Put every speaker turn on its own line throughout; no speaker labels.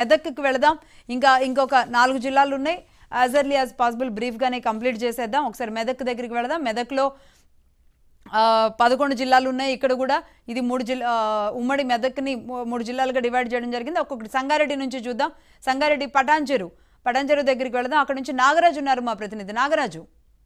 మెదక్కి వెళదాం ఇంకా ఇంకొక నాలుగు జిల్లాలు ఉన్నాయి యాజ్ ఎర్లీ యాజ్ పాసిబుల్ బ్రీఫ్గానే కంప్లీట్ చేసేద్దాం ఒకసారి మెదక్ దగ్గరికి వెళదాం మెదక్లో ఆ, పదకొండు జిల్లాలు ఉన్నాయి ఇక్కడ కూడా ఇది మూడు జిల్లా ఆ, ఉమ్మడి మెదక్ని మూ- మూడు జిల్లాలుగా డివైడ్ చేయడం జరిగింది ఒక్కొక్కటి సంగారెడ్డి నుంచి చూద్దాం సంగారెడ్డి పటాన్చెరు పటాన్చెరు దగ్గరికి వెళదాం అక్కడ నుంచి నాగరాజు ఉన్నారు మా ప్రతినిధి నాగరాజు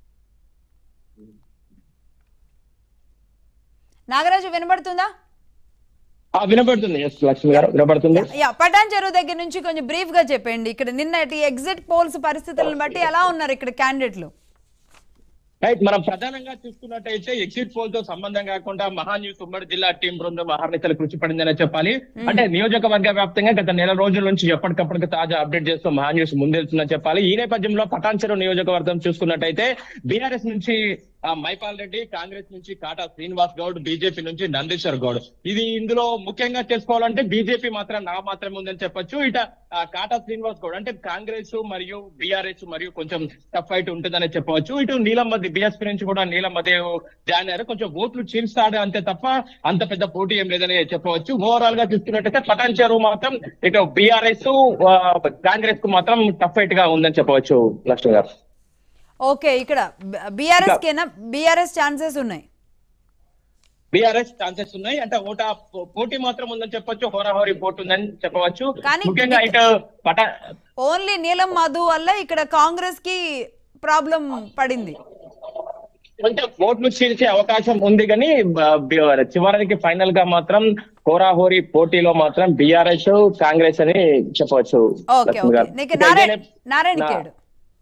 నాగరాజు వినబడుతుందా
ఆ, వినపడుతుంది ఎస్ లక్ష్మి గారు వినపడుతుంది
యా పటాన్ చెరువు దగ్గర నుంచి కొంచెం బ్రీఫ్ గా చెప్పండి ఇక్కడ నిన్నటి ఎగ్జిట్ పోల్స్ పరిస్థితులను బట్టి ఎలా ఉన్నారు ఇక్కడ క్యాండిడేట్లు
రైట్ మనం ప్రధానంగా చూసుకున్నట్టయితే ఎగ్జిట్ పోల్ తో సంబంధం కాకుండా మహా న్యూస్ ఉమ్మడి జిల్లా టీం బృందం మహానేతలు కృషి పడిందనే చెప్పాలి అంటే నియోజకవర్గ వ్యాప్తంగా గత నెల రోజుల నుంచి ఎప్పటికప్పటికి తాజా అప్డేట్ చేస్తూ మహా న్యూస్ ముందెళ్తుందని చెప్పాలి ఈ నేపథ్యంలో పటాన్చెరు నియోజకవర్గం చూసుకున్నట్టయితే బీఆర్ఎస్ నుంచి ఆ, మైపాల్ రెడ్డి కాంగ్రెస్ నుంచి కాటా శ్రీనివాస్ గౌడ్ బీజేపీ నుంచి నందీశ్వర్ గౌడ్ ఇది ఇందులో ముఖ్యంగా చేసుకోవాలంటే బీజేపీ మాత్రం నా మాత్రమే ఉందని చెప్పొచ్చు ఇట ఆ, కాటా శ్రీనివాస్ గౌడ్ అంటే కాంగ్రెస్ మరియు బీఆర్ఎస్ మరియు కొంచెం టఫ్ ఫైట్ ఉంటుందని చెప్పవచ్చు ఇటు నీలం మధ్య బీఎస్పీ నుంచి కూడా నీలం మధ్య జాయిన్ అయ్యారు కొంచెం ఓట్లు చీల్స్తాడు అంతే తప్ప అంత పెద్ద పోటీ ఏం లేదని చెప్పవచ్చు ఓవరాల్ గా చూసుకున్నట్టయితే పటాన్ చెరువు మాత్రం ఇటు బీఆర్ఎస్ కాంగ్రెస్ కు మాత్రం టఫ్ ఫైట్ గా ఉందని చెప్పవచ్చు లక్ష్మి గారు
ఓకే ఇక్కడ బీఆర్ఎస్ కేనా బీఆర్ఎస్ ఛాన్సెస్ ఉన్నాయి
బీఆర్ఎస్ ఛాన్సెస్ ఉన్నాయి అంటే ఓట పోటీ మాత్రం ఉందని చెప్పొచ్చు హోరాహోరీ పోటీ ఉందని చెప్పవచ్చు
కానీ
ముఖ్యంగా ఇటు పట
ఓన్లీ నీలం మధు వల్ల ఇక్కడ కాంగ్రెస్ కి ప్రాబ్లం పడింది
కొంచెం ఓట్లు చీల్చే అవకాశం ఉంది కానీ బ- బి- చివరికి ఫైనల్ గా మాత్రం హోరాహోరీ పోటీలో మాత్రం బీఆర్ఎస్ కాంగ్రెస్ అని చెప్పవచ్చు
ఓకే
లక్ష్మి
ఓకే
గారు.
నీకు
ఇక
నారాయణ
ఇదే-
నారాయణ
నా-
ఖేడ్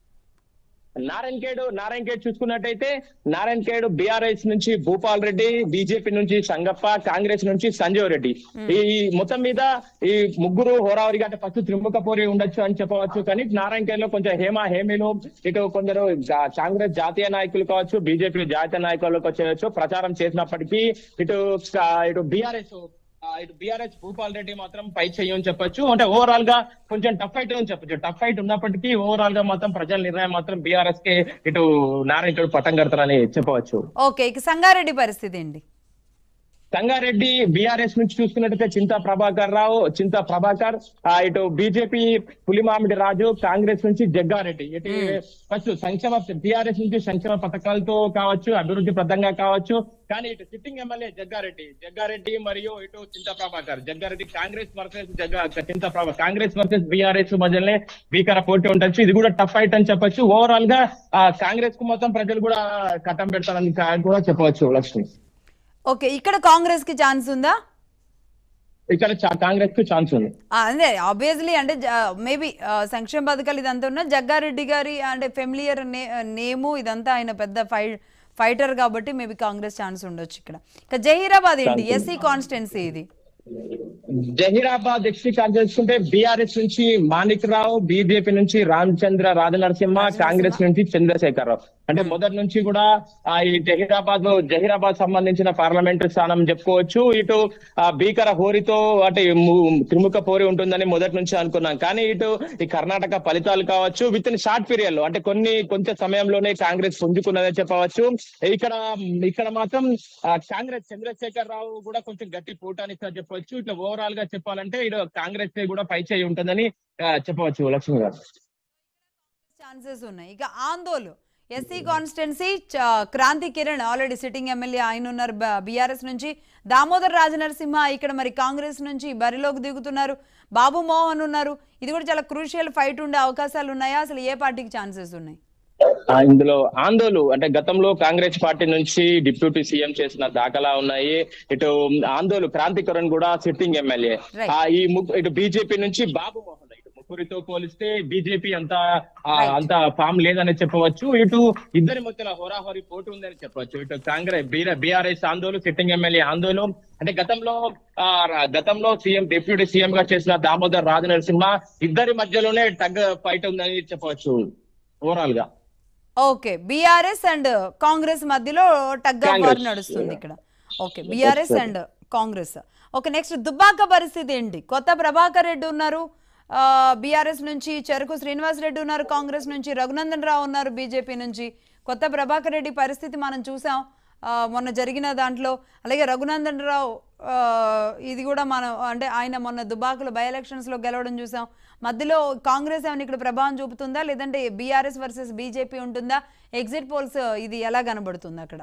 నారాయణ ఖేడ్ నారాయణ ఖేడ్ చూసుకున్నట్టయితే నారాయణ ఖేడ్ బీఆర్ఎస్ నుంచి భూపాల్ రెడ్డి బీజేపీ నుంచి సంగప్ప కాంగ్రెస్ నుంచి సంజీవ్ రెడ్డి ఈ మొత్తం మీద ఈ ముగ్గురు హోరావరిగా అంటే ఫస్ట్ త్రిముఖ పోరి ఉండొచ్చు అని చెప్పవచ్చు కానీ నారాయణ ఖేడ్ లో కొంచెం హేమ హేమిలు ఇటు కొందరు జా- కాంగ్రెస్ జాతీయ నాయకులు కావచ్చు బీజేపీ జాతీయ నాయకులు వచ్చేయచ్చు ప్రచారం చేసినప్పటికీ ఇటు క- ఇటు బీఆర్ఎస్ ఇటు బీఆర్ఎస్ భూపాల్ రెడ్డి మాత్రం పై చెయ్యని చెప్పొచ్చు అంటే ఓవరాల్ గా కొంచెం టఫ్ ఫైట్ అని చెప్పొచ్చు టఫ్ ఫైట్ ఉన్నప్పటికీ ఓవరాల్ గా మాత్రం ప్రజల నిర్ణయం మాత్రం బీఆర్ఎస్ కి ఇటు నారాయణ పట్టం కడతారని చెప్పవచ్చు
ఓకే ఇక సంగారెడ్డి పరిస్థితి ఏంటి
సంగారెడ్డి బీఆర్ఎస్ నుంచి చూసుకున్నట్టయితే చింతా ప్రభాకర్ రావు చింతా ప్రభాకర్ ఆ, ఇటు బీజేపీ పులిమామిడి రాజు కాంగ్రెస్ నుంచి జగ్గారెడ్డి ఇటు ఫస్ట్ సంక్షేమ బీఆర్ఎస్ నుంచి సంక్షేమ పథకాలతో కావచ్చు అభివృద్ధి ప్రదంగా కావచ్చు కానీ ఇటు సిట్టింగ్ ఎమ్మెల్యే జగ్గారెడ్డి జగ్గారెడ్డి మరియు ఇటు Chinta Prabhakar Jaggareddy Congress versus Jagga Chinta Prabha Congress versus BRS మధ్యలోనే భీకర పోటీ ఉండొచ్చు ఇది కూడా టఫ్ ఫైట్ అని చెప్పొచ్చు ఓవరాల్ గా ఆ, కాంగ్రెస్ కు మొత్తం ప్రజలు కూడా కట్టం పెడతారని కా- కూడా చెప్పవచ్చు లక్ష్మి
ఓకే ఇక్కడ కాంగ్రెస్ కి ఛాన్స్ ఉందా
ఇక్కడ చా- కాంగ్రెస్ కు ఛాన్స్ ఉంది
ఆ, అదే ఆబ్వియస్లీ అంటే మేబీ సంక్షేమ పథకాలు ఇదంతా ఉన్నా జగ్గారెడ్డి గారి అంటే ఫెమిలియర్ నే నేము ఇదంతా ఆయన పెద్ద ఫై ఫైటర్ కాబట్టి మేబీ కాంగ్రెస్ ఛాన్స్ ఉండొచ్చు ఇక్కడ ఇక జహీరాబాద్ ఏంటి ఎస్సీ కాన్స్టిట్యున్సీ ఇది
జహీరాబాద్ ఎక్సీ చూసుకుంటే బీఆర్ఎస్ నుంచి మాణిక్ రావు బీజేపీ నుంచి రామచంద్ర రాజనరసింహ కాంగ్రెస్ నుంచి చంద్రశేఖర్ రావు అంటే మొదటి నుంచి కూడా ఆ, ఈ జహీరాబాద్ లో జహీరాబాద్ సంబంధించిన పార్లమెంటరీ స్థానం చెప్పుకోవచ్చు ఇటు ఆ, భీకర హోరీతో అంటే ము- త్రిముఖ పోరి ఉంటుందని మొదటి నుంచి అనుకున్నాం కానీ ఇటు ఈ కర్ణాటక ఫలితాలు కావచ్చు విత్ ఇన్ షార్ట్ పీరియడ్ లో అంటే కొన్ని కొంచెం సమయంలోనే కాంగ్రెస్ పుంజుకున్నదని చెప్పవచ్చు ఇక్కడ ఇక్కడ మాత్రం ఆ, కాంగ్రెస్ చంద్రశేఖర్ రావు కూడా కొంచెం గట్టి పోటానిస్తా చెప్పవచ్చు ఇట్లా ఓవరాల్ గా చెప్పాలంటే ఇటు కాంగ్రెస్ కూడా పై చేయి ఉంటుందని ఆ, చెప్పవచ్చు లక్ష్మి గారు
ఛాన్సెస్ ఉన్నాయి ఇక ఆందోళన SC constituency Kranti Kiran already sitting MLA ఆయన ఉన్నారు బీఆర్ఎస్ నుంచి దామోదర్ రాజనరసింహ ఇక్కడ మరి కాంగ్రెస్ నుంచి బరిలోకి దిగుతున్నారు బాబు మోహన్ ఉన్నారు ఇది కూడా చాలా క్రూషియల్ ఫైట్ ఉండే అవకాశాలు ఉన్నాయా అసలు ఏ పార్టీకి ఛాన్సెస్ ఉన్నాయి
ఆ, ఇందులో ఆందోళన అంటే గతంలో కాంగ్రెస్ పార్టీ నుంచి డిప్యూటీ సీఎం చేసిన దాఖలా ఉన్నాయి ఇటు ఆందోళన క్రాంతికరణ్ కూడా సిట్టింగ్ ఎమ్మెల్యే
Right.
ఆ, ఈ ముగ్గు- ఇటు బీజేపీ నుంచి బాబు మోహన్ ఇటు ముగ్గురితో పోలిస్తే బీజేపీ అంత ఆ,
Right.
అంత ఫామ్ లేదని చెప్పవచ్చు ఇటు ఇద్దరి మధ్యన హోరాహోరీ పోటీ ఉందని చెప్పవచ్చు ఇటు కాంగ్రెస్ బీఆర్ఎస్ ఆందోళన సిట్టింగ్ ఎమ్మెల్యే ఆందోళన అంటే గతంలో ఆ, ర- గతంలో సీఎం డిప్యూటీ సీఎం గా చేసిన దామోదర్ రాజనరసింహ ఇద్దరి మధ్యలోనే టగ్ ఫైట్ ఉందని చెప్పవచ్చు ఓవరాల్ గా
ఓకే బీఆర్ఎస్ అండ్ కాంగ్రెస్ మధ్యలో టగ్ ఆఫ్ వార్
కాంగ్రెస్.
నడుస్తుంది ఇక్కడ okay BRS and Congress okay next Dubbaka పరిస్థితి ఏంటి కొత్త ప్రభాకర్ రెడ్డి ఉన్నారు బీఆర్ఎస్ నుంచి చెరుకు శ్రీనివాస్ రెడ్డి ఉన్నారు కాంగ్రెస్ నుంచి రఘునందన్ రావు ఉన్నారు బీజేపీ నుంచి కొత్త ప్రభాకర్ రెడ్డి పరిస్థితి మనం చూసాం ఆ, మొన్న జరిగిన దాంట్లో అలాగే రఘునందన్ రావు ఆ, ఇది కూడా మనం అంటే ఆయన మొన్న దుబాకులో బై ఎలక్షన్స్లో గెలవడం చూసాం మధ్యలో కాంగ్రెస్ ఏమైనా ఇక్కడ ప్రభావం చూపుతుందా లేదంటే బీఆర్ఎస్ వర్సెస్ బీజేపీ ఉంటుందా ఎగ్జిట్ పోల్స్ ఇది ఎలా కనబడుతుంది అక్కడ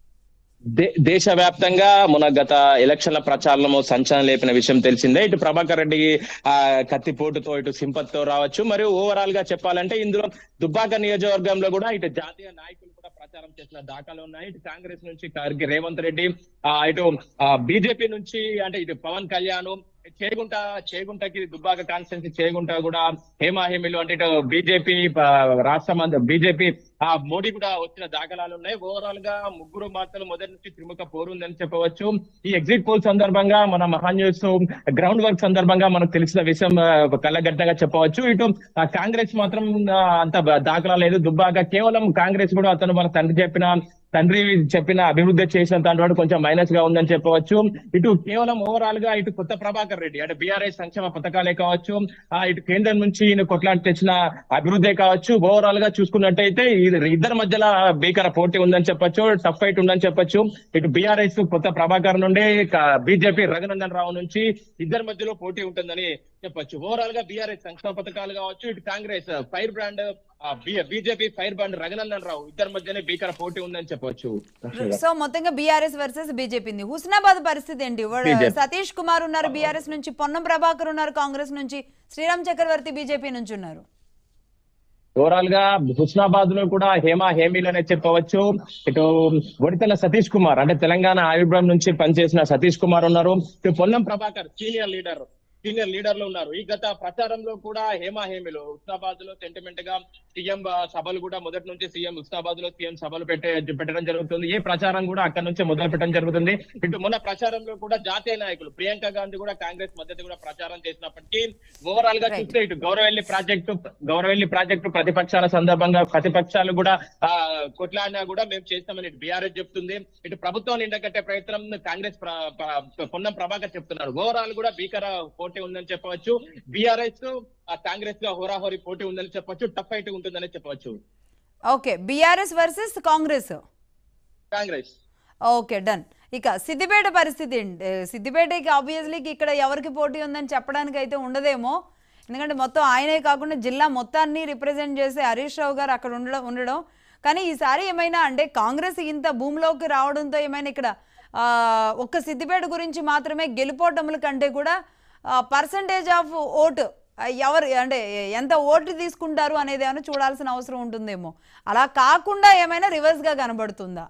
దే- దేశవ్యాప్తంగా మన గత ఎలక్షన్ల ప్రచారంలో సంచలనం లేపిన విషయం తెలిసిందే ఇటు ప్రభాకర్ రెడ్డి ఆ కత్తిపోటుతో ఇటు సింపత్తో రావచ్చు మరియు ఓవరాల్ గా చెప్పాలంటే ఇందులో దుబ్బాక నియోజకవర్గంలో కూడా ఇటు జాతీయ నాయకులు కూడా ప్రచారం చేసిన దాఖలు ఉన్నాయి ఇటు కాంగ్రెస్ నుంచి ఖర్గే రేవంత్ రెడ్డి ఆ ఇటు బీజేపీ నుంచి అంటే ఇటు పవన్ కళ్యాణ్ చేగుంట చేగుంటకి దుబ్బాక కాన్స్టిట్యున్సీ చేగుంట కూడా హేమాహేమిలు అంటే ఇటు బీజేపీ రాష్ట్ర మంత్రి బీజేపీ ఆ మోడీ కూడా వచ్చిన దాఖలాలు ఉన్నాయి ఓవరాల్ గా ముగ్గురు మాత్రం మొదటి నుంచి త్రిముఖ పోరుందని చెప్పవచ్చు ఈ ఎగ్జిట్ పోల్ సందర్భంగా మన మహాన్ న్యూస్ గ్రౌండ్ వర్క్ సందర్భంగా మనకు తెలిసిన విషయం ఆ, కళ్ళగట్టగా చెప్పవచ్చు ఇటు ఆ, కాంగ్రెస్ మాత్రం ఆ, అంత బ- దాఖలా లేదు దుబ్బాక కేవలం కాంగ్రెస్ కూడా అతను మన తండ్రి చెప్పిన తండ్రి చెప్పిన అభివృద్ధి చేసినంత వాడు కొంచెం మైనస్ గా ఉందని చెప్పవచ్చు ఇటు కేవలం ఓవరాల్ గా ఇటు కొత్త ప్రభాకర్ రెడ్డి అంటే బీఆర్ఎస్ సంక్షేమ పథకాలే కావచ్చు ఆ ఇటు కేంద్రం నుంచి ఈయన కొట్లాడి తెచ్చిన అభివృద్ధి కావచ్చు ఓవరాల్ గా చూసుకున్నట్టయితే ఈ ఇద్దరి మధ్యలో భీకర పోటీ ఉందని చెప్పొచ్చు టఫ్ ఫైట్ ఉందని చెప్పొచ్చు ఇటు బీఆర్ఎస్ కొత్త ప్రభాకర్ నుండి బీజేపీ రఘునందన్ రావు నుంచి ఇద్దరి మధ్యలో పోటీ ఉంటుందని చెప్పొచ్చు ఓవరాల్ గా బీఆర్ఎస్ సంక్షేమ పథకాలు కావచ్చు ఇటు Congress fire brand BJP fire brand Raghunandan Rao ఇద్దరి మధ్యనే భీకర పోటీ ఉందని చెప్పొచ్చు
సో మొత్తంగా బీఆర్ఎస్ వర్సెస్ బీజేపీ ఉంది హుస్నాబాద్ పరిస్థితి ఏంటి వాడు
BJP.
సతీష్ కుమార్ ఉన్నారు బీఆర్ఎస్ నుంచి పొన్నం ప్రభాకర్ ఉన్నారు కాంగ్రెస్ నుంచి శ్రీరామ్ చక్రవర్తి బీజేపీ నుంచి ఉన్నారు
ఓవరాల్ గా హుస్నాబాద్ లో కూడా హేమా హేమీలు అనే చెప్పవచ్చు ఇటు ఒడితల సతీష్ కుమార్ అంటే తెలంగాణ ఆవిర్భావం నుంచి పనిచేసిన సతీష్ కుమార్ ఉన్నారు ఇటు Ponnam Prabhakar senior leader senior లీడర్లు ఉన్నారు ఈ గత ప్రచారంలో కూడా హేమా హేమిలు హుస్నాబాద్ లో సెంటిమెంట్ గా సీఎం సభలు కూడా మొదటి నుంచి సీఎం హుస్నాబాద్ లో సీఎం సభలు పెట్టే పెట్టడం జరుగుతుంది ఏ ప్రచారం కూడా అక్కడ నుంచే మొదలు పెట్టడం జరుగుతుంది ఇటు మొన్న ప్రచారంలో కూడా జాతీయ నాయకులు ప్రియాంక గాంధీ కూడా కాంగ్రెస్ మద్దతు కూడా ప్రచారం చేసినప్పటికీ ఓవరాల్ గా
Right.
చూస్తే ఇటు గౌరవెల్లి ప్రాజెక్టు గౌరవెల్లి ప్రాజెక్టు ప్రతిపక్షాల సందర్భంగా ప్రతిపక్షాలు కూడా ఆ కొట్లాడినా కూడా మేము చేస్తామని ఇటు బీఆర్ఎస్ చెప్తుంది ఇటు ప్రభుత్వాన్ని ఎండగట్టే ప్రయత్నం కాంగ్రెస్ ప్ర- ప్ర- పొన్నం ప్రభాకర్ చెప్తున్నారు ఓవరాల్ కూడా భీకర పోటీ ఉందని చెప్పవచ్చు బీఆర్ఎస్ కాంగ్రెస్ గా హోరాహోరీ పోటీ ఉందని చెప్పవచ్చు టఫ్ ఫైట్ ఉంటుందని చెప్పవచ్చు
okay BRS versus Congress
Congress
okay done ఇక సిద్దిపేట పరిస్థితి ఏంటి సిద్దిపేటకి ఆబ్వియస్లీ ఇక్కడ ఎవరికి పోటీ ఉందని చెప్పడానికి అయితే ఉండదేమో ఎందుకంటే మొత్తం ఆయనే కాకుండా జిల్లా మొత్తాన్ని రిప్రజెంట్ చేసే హరీష్ రావు గారు అక్కడ ఉండడం ఉండడం కానీ ఈసారి ఏమైనా అంటే కాంగ్రెస్ ఇంత భూమిలోకి రావడంతో ఏమైనా ఇక్కడ ఆ, ఒక్క సిద్దిపేట గురించి మాత్రమే గెలుపోవటముల కంటే కూడా పర్సంటేజ్ ఆఫ్ ఓటు ఆ, ఎవరు అంటే ఎంత ఓటు తీసుకుంటారు అనేది ఏమైనా చూడాల్సిన అవసరం ఉంటుందేమో అలా కాకుండా ఏమైనా రివర్స్గా కనబడుతుందా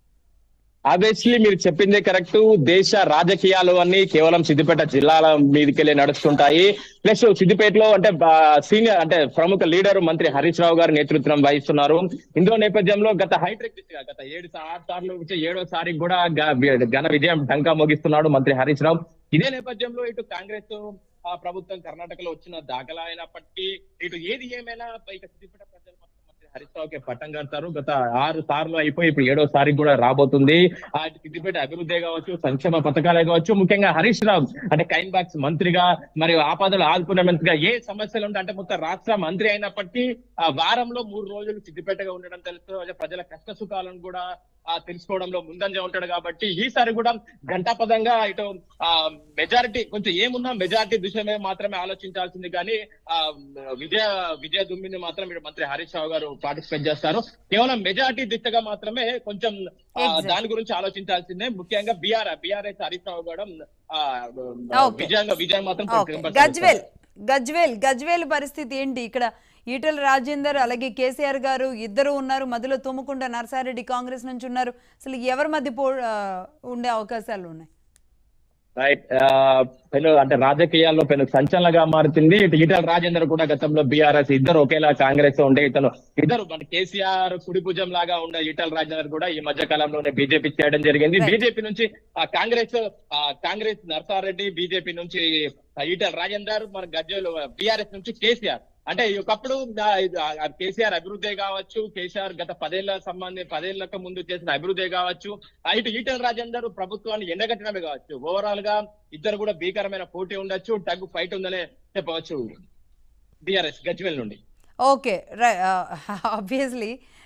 ఆబ్వియస్లీ మీరు చెప్పిందే కరెక్ట్ దేశ రాజకీయాలు అన్ని కేవలం సిద్దిపేట జిల్లాల మీదకెళ్ళి నడుస్తుంటాయి ప్లస్ సిద్దిపేటలో అంటే సీనియర్ అంటే ప్రముఖ లీడర్ మంత్రి హరీష్ రావు గారు నేతృత్వం వహిస్తున్నారు ఇందులో నేపథ్యంలో గత హైట్రిక్ దిశగా గత ఏడు సా- ఆరు సార్లు వచ్చి ఏడోసారి కూడా గ- ఘన విజయం డంకా మోగిస్తున్నాడు మంత్రి హరీష్ రావు ఇదే నేపథ్యంలో ఇటు కాంగ్రెస్ ఆ ప్రభుత్వం కర్ణాటకలో వచ్చిన దాఖలా అయినప్పటికీ ఇటు ఏది ఏమైనా ఇక సిద్దిపేట ప్రజలు మాత్రం మంత్రి హరీష్ రావుకి పట్టం కడతారు గత ఆరు సార్లు అయిపోయి ఇప్పుడు ఏడోసారి కూడా రాబోతుంది ఆ ఇటు సిద్దిపేట అభివృద్ధి కావచ్చు సంక్షేమ పథకాలే కావచ్చు ముఖ్యంగా హరీష్ రావు అంటే కైన్ బాక్స్ మంత్రిగా మరియు ఆపదలు ఆదుకునే మంత్రిగా ఏ సమస్యలు ఉంటే అంటే మొత్తం రాష్ట్ర మంత్రి అయినప్పటికీ ఆ వారంలో మూడు రోజులు సిద్దిపేటగా ఉండడం తెలుసు అదే ప్రజల కష్ట సుఖాలను కూడా ఆ తెలుసుకోవడంలో ముందంజ ఉంటాడు కాబట్టి ఈసారి కూడా ఘంటాపదంగా ఇటు ఆ మెజారిటీ కొంచెం ఏమున్నా మెజారిటీ విషయమే మాత్రమే ఆలోచించాల్సింది కానీ ఆ విజయ విజయ దుమ్మిని మాత్రం ఇటు మంత్రి హరీష్ రావు గారు పార్టిసిపేట్ చేస్తారు కేవలం మెజారిటీ దిశగా మాత్రమే కొంచెం ఆ,
Exactly.
దాని గురించి ఆలోచించాల్సిందే ముఖ్యంగా బీఆర్ బీఆర్ఎస్ హరీష్ రావు గారు ఆ,
Okay.
విజయంగా విజయం మాత్రం
ఓకే
10%
గజ్వేల్ గజ్వేల్ గజ్వేల్ పరిస్థితి ఏంటి ఇక్కడ ఈటల రాజేందర్ అలాగే కేసీఆర్ గారు ఇద్దరు ఉన్నారు మధ్యలో తుమ్మకుంట నర్సారెడ్డి కాంగ్రెస్ నుంచి ఉన్నారు అసలు ఎవరి మధ్య పో ఆ, ఉండే అవకాశాలు ఉన్నాయి
రైట్ పెను అంటే రాజకీయాల్లో పెను సంచలనగా మారుతుంది ఇటు ఈటల రాజేందర్ కూడా గతంలో బీఆర్ఎస్ ఇద్దరు ఒకేలా కాంగ్రెస్ ఉండే ఇతను ఇద్దరు మన కేసీఆర్ కుడి భుజం లాగా ఉండే ఈటల రాజేందర్ కూడా ఈ మధ్య కాలంలోనే బీజేపీ చేయడం జరిగింది
Right.
బీజేపీ నుంచి ఆ కాంగ్రెస్ ఆ కాంగ్రెస్ నర్సారెడ్డి బీజేపీ నుంచి ఆ ఈటల రాజేందర్ మన గజ్జలు బీఆర్ఎస్ నుంచి కేసీఆర్ అంటే ఒకప్పుడు ఆ, ఇది, ఆ, కేసీఆర్ అభివృద్ధి కావచ్చు కేసీఆర్ గత పదేళ్ల సంబంధి పదేళ్లకు ముందు చేసిన అభివృద్ధి కావచ్చు ఆ, ఇటు ఈటల రాజేందర్ ప్రభుత్వాన్ని ఎండగట్టడమే కావచ్చు ఓవరాల్ గా ఇద్దరు కూడా భీకరమైన పోటీ ఉండొచ్చు టగ్ ఫైట్ ఉందనే చెప్పవచ్చు బీఆర్ఎస్ గజ్వేల్ నుండి
ఓకే ఆబ్వియస్లీ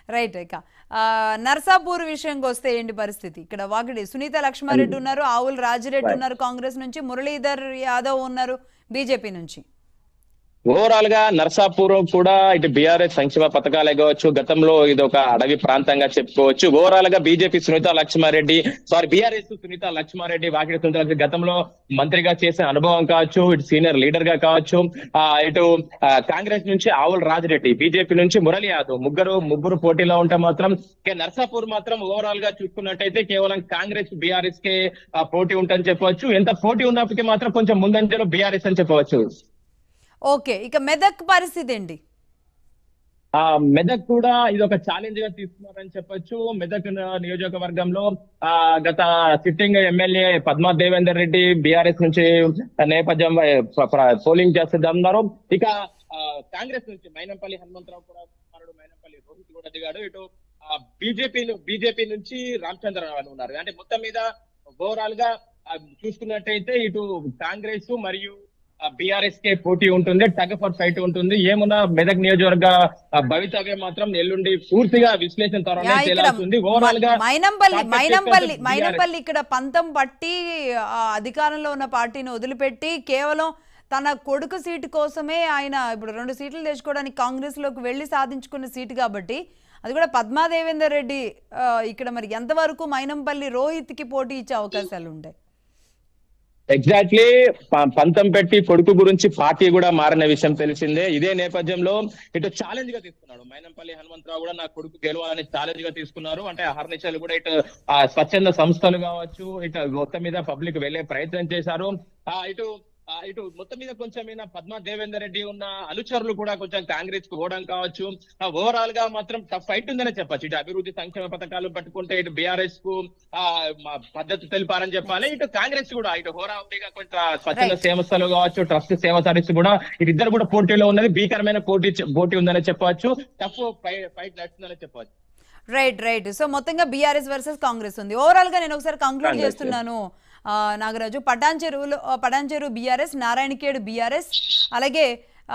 రైట్ ఇక ఆ, నర్సాపూర్ విషయంకి వస్తే ఏంటి పరిస్థితి ఇక్కడ వాకిడి సునీత లక్ష్మారెడ్డి ఉన్నారు ఆవుల రాజిరెడ్డి ఉన్నారు కాంగ్రెస్ నుంచి మురళీధర్ యాదవ్ ఉన్నారు బీజేపీ నుంచి
ఓవరాల్ గా నర్సాపూర్ కూడా ఇటు బీఆర్ఎస్ సంక్షేమ పథకాలే కావచ్చు గతంలో ఇది ఒక అడవి ప్రాంతంగా చెప్పుకోవచ్చు ఓవరాల్ గా BJP Sunitha Lakshma Reddy sorry BRS Sunitha Lakshma Reddy వాకిడి Sunitha Lakshmi గతంలో మంత్రిగా చేసిన అనుభవం కావచ్చు ఇటు సీనియర్ లీడర్ గా కావచ్చు ఆ ఇటు ఆ, కాంగ్రెస్ నుంచి ఆవుల రాజిరెడ్డి బీజేపీ నుంచి మురళి యాదవ్ ముగ్గురు ముగ్గురు పోటీలో ఉంటే మాత్రం ఇక నర్సాపూర్ మాత్రం ఓవరాల్ గా చూసుకున్నట్టయితే కేవలం కాంగ్రెస్ బీఆర్ఎస్ కే ఆ, పోటీ ఉంటుందని చెప్పవచ్చు ఎంత పోటీ ఉన్నప్పటికీ మాత్రం కొంచెం ముందంజలో బీఆర్ఎస్ అని చెప్పవచ్చు
ఓకే ఇక మెదక్ పరిస్థితి ఏంటి
ఆ మెదక్ కూడా ఇది ఒక ఛాలెంజ్ గా తీసుకున్నారని చెప్పొచ్చు మెదక్ న- నియోజకవర్గంలో ఆ గత sitting MLA Padma Devender Reddy BRS నుంచి నేపథ్యం ప- ప- పోలింగ్ చేస్తున్నారు ఇక ఆ, కాంగ్రెస్ నుంచి మైనంపల్లి హనుమంతరావు కూడా కుమారుడు మైనంపల్లి రోహిత్ కూడా దిగాడు ఇటు బీజేపీ బీజేపీ నుంచి రామచంద్రరావు అని ఉన్నారు అంటే మొత్తం మీద ఓవరాల్ గా ఆ, చూసుకున్నట్టయితే ఇటు కాంగ్రెస్ మరియు బీఆర్ఎస్ కే పోటీ ఉంటుంది టగ్ ఫర్ ఫైట్ ఉంటుంది ఏమున్నా మెదక్ నియోజకవర్గ ఆ, భవితవ్యం మాత్రం ఎల్లుండి పూర్తిగా విశ్లేషణ
యా,
త్వరలో
ఇక్కడ
తేలాల్సింది ఓవరాల్ గా
మైనంపల్లి
కాంగ్రెస్
మైనంపల్లి
చేసేది
మైనంపల్లి ఇక్కడ పంతం పట్టి ఆ, అధికారంలో ఉన్న పార్టీని వదిలిపెట్టి కేవలం తన కొడుకు సీటు కోసమే ఆయన ఇప్పుడు రెండు సీట్లు తెచ్చుకోవడానికి కాంగ్రెస్లోకి వెళ్ళి సాధించుకున్న సీటు కాబట్టి అది కూడా పద్మా దేవేందర్ రెడ్డి ఆ, ఇక్కడ మరి ఎంతవరకు మైనంపల్లి రోహిత్కి పోటీ ఇచ్చే అవకాశాలు ఉంటాయి
ఎగ్జాక్ట్లీ పంతం పెట్టి కొడుకు గురించి పార్టీ కూడా మారిన విషయం తెలిసిందే ఇదే నేపథ్యంలో ఇటు ఛాలెంజ్ గా తీసుకున్నాడు మైనంపల్లి హనుమంతరావు కూడా నా కొడుకు గెలవాలని ఛాలెంజ్ గా తీసుకున్నారు అంటే హర్నిశలు కూడా ఇటు ఆ స్వచ్ఛంద సంస్థలు కావచ్చు ఇటు మొత్తం మీద పబ్లిక్ వెళ్లే ప్రయత్నం చేశారు ఆ ఇటు ఆ ఇటు మొత్తం మీద కొంచెం ఈయన పద్మా దేవేందర్ రెడ్డి ఉన్న అనుచరులు కూడా కొంచెం కాంగ్రెస్ కు పోవడం కావచ్చు ఓవరాల్ గా మాత్రం టఫ్ ఫైట్ ఉందనే చెప్పొచ్చు ఇటు అభివృద్ధి సంక్షేమ పథకాలు పట్టుకుంటే ఇటు బీఆర్ఎస్ కు ఆ మా పద్ధతి తెలిపారని చెప్పాలి ఇటు కాంగ్రెస్ కూడా ఇటు హోరాహోరీగా కొంత స్వచ్ఛంద
Right.
సంస్థలు కావచ్చు ట్రస్ట్ సేవ సర్వీస్ కూడా ఇద్దరు కూడా పోటీలో ఉన్నది భీకరమైన పోటీ పోటీ ఉందని చెప్పవచ్చు టఫ్ ఫైట్ నడుస్తుందని చెప్పవచ్చు
రైట్ రైట్ సో మొత్తంగా బీఆర్ఎస్ వర్సెస్ కాంగ్రెస్ ఉంది ఓవరాల్ గా నేను ఒకసారి కంక్లూడ్
Congress,
చేస్తున్నాను ఆ, నాగరాజు పటాన్ చెరువులో ఆ, పటాన్ చెరువు బీఆర్ఎస్ నారాయణఖేడ్ బీఆర్ఎస్ అలాగే ఆ,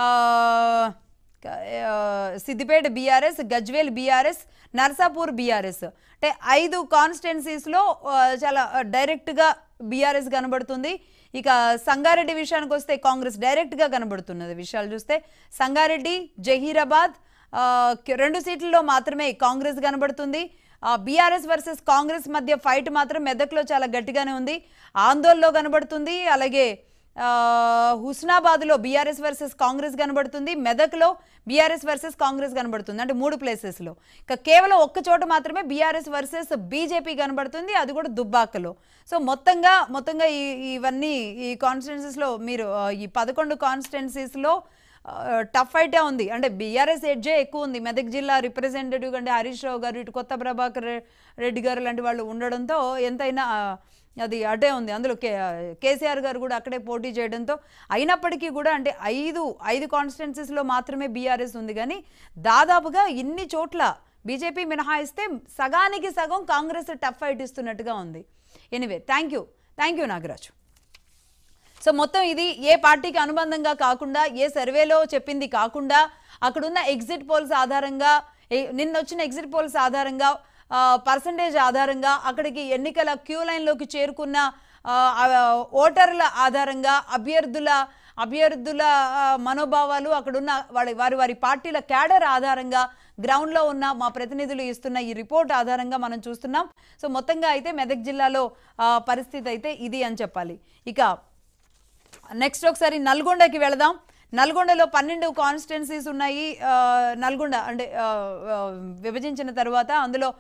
క- ఆ, Siddipet BRS Gajwel BRS Narsapur BRS అంటే ఐదు కాన్స్టిట్యున్సీస్లో చాలా డైరెక్ట్గా బీఆర్ఎస్ కనబడుతుంది ఇక సంగారెడ్డి విషయానికి వస్తే కాంగ్రెస్ డైరెక్ట్గా కనబడుతున్నది విషయాలు చూస్తే సంగారెడ్డి జహీరాబాద్ ఆ, కి- రెండు సీట్లలో మాత్రమే కాంగ్రెస్ కనబడుతుంది బీఆర్ఎస్ వర్సెస్ కాంగ్రెస్ మధ్య ఫైట్ మాత్రం మెదక్లో చాలా గట్టిగానే ఉంది ఆందోళనలో కనబడుతుంది అలాగే ఆ, హుస్నాబాద్లో బీఆర్ఎస్ వర్సెస్ కాంగ్రెస్ కనబడుతుంది మెదక్లో బీఆర్ఎస్ వర్సెస్ కాంగ్రెస్ కనబడుతుంది అంటే మూడు ప్లేసెస్లో ఇక కేవలం ఒక్క చోట మాత్రమే బీఆర్ఎస్ వర్సెస్ బీజేపీ కనబడుతుంది అది కూడా దుబ్బాకలో సో మొత్తంగా మొత్తంగా ఈ ఇవన్నీ ఈ కాన్స్టిట్యున్సీస్లో మీరు ఆ, ఈ పదకొండు కాన్స్టిట్యున్సీస్లో టఫ్ ఫైటే ఉంది అంటే బీఆర్ఎస్ ఎడ్జే ఎక్కువ ఉంది మెదక్ జిల్లా రిప్రజెంటేటివ్ కంటే హరీష్ రావు గారు ఇటు కొత్త ప్రభాకర్ రె- రెడ్డి గారు లాంటి వాళ్ళు ఉండడంతో ఎంతైనా ఆ, అది అటే ఉంది అందులో కే కేసీఆర్ గారు కూడా అక్కడే పోటీ చేయడంతో అయినప్పటికీ కూడా అంటే ఐదు ఐదు కాన్స్టిట్యున్సీస్లో మాత్రమే బీఆర్ఎస్ ఉంది కానీ దాదాపుగా ఇన్ని చోట్ల బీజేపీ మినహాయిస్తే సగానికి సగం కాంగ్రెస్ టఫ్ ఫైట్ ఇస్తున్నట్టుగా ఉంది anyway thank you thank you Nagaraju so మొత్తం ఇది ఏ పార్టీకి అనుబంధంగా కాకుండా ఏ సర్వేలో చెప్పింది కాకుండా అక్కడున్న ఎగ్జిట్ పోల్స్ ఆధారంగా ఏ- నిన్న వచ్చిన ఎగ్జిట్ పోల్స్ ఆధారంగా పర్సంటేజ్ ఆధారంగా అక్కడికి ఎన్నికల క్యూ లైన్లోకి చేరుకున్న ఆ, ఆ, ఓటర్ల ఆధారంగా అభ్యర్థుల అభ్యర్థుల ఆ, మనోభావాలు అక్కడున్న వారి వారి వారి పార్టీల క్యాడర్ ఆధారంగా గ్రౌండ్లో ఉన్న మా ప్రతినిధులు ఇస్తున్న ఈ రిపోర్ట్ ఆధారంగా మనం చూస్తున్నాం సో మొత్తంగా అయితే మెదక్ జిల్లాలో ఆ, పరిస్థితి అయితే ఇది అని చెప్పాలి ఇక నెక్స్ట్ ఒకసారి నల్గొండకి వెళదాం నల్గొండలో పన్నెండు కాన్స్టిట్యున్సీస్ ఉన్నాయి ఆ, నల్గొండ అంటే ఆ, ఆ, విభజించిన తర్వాత అందులో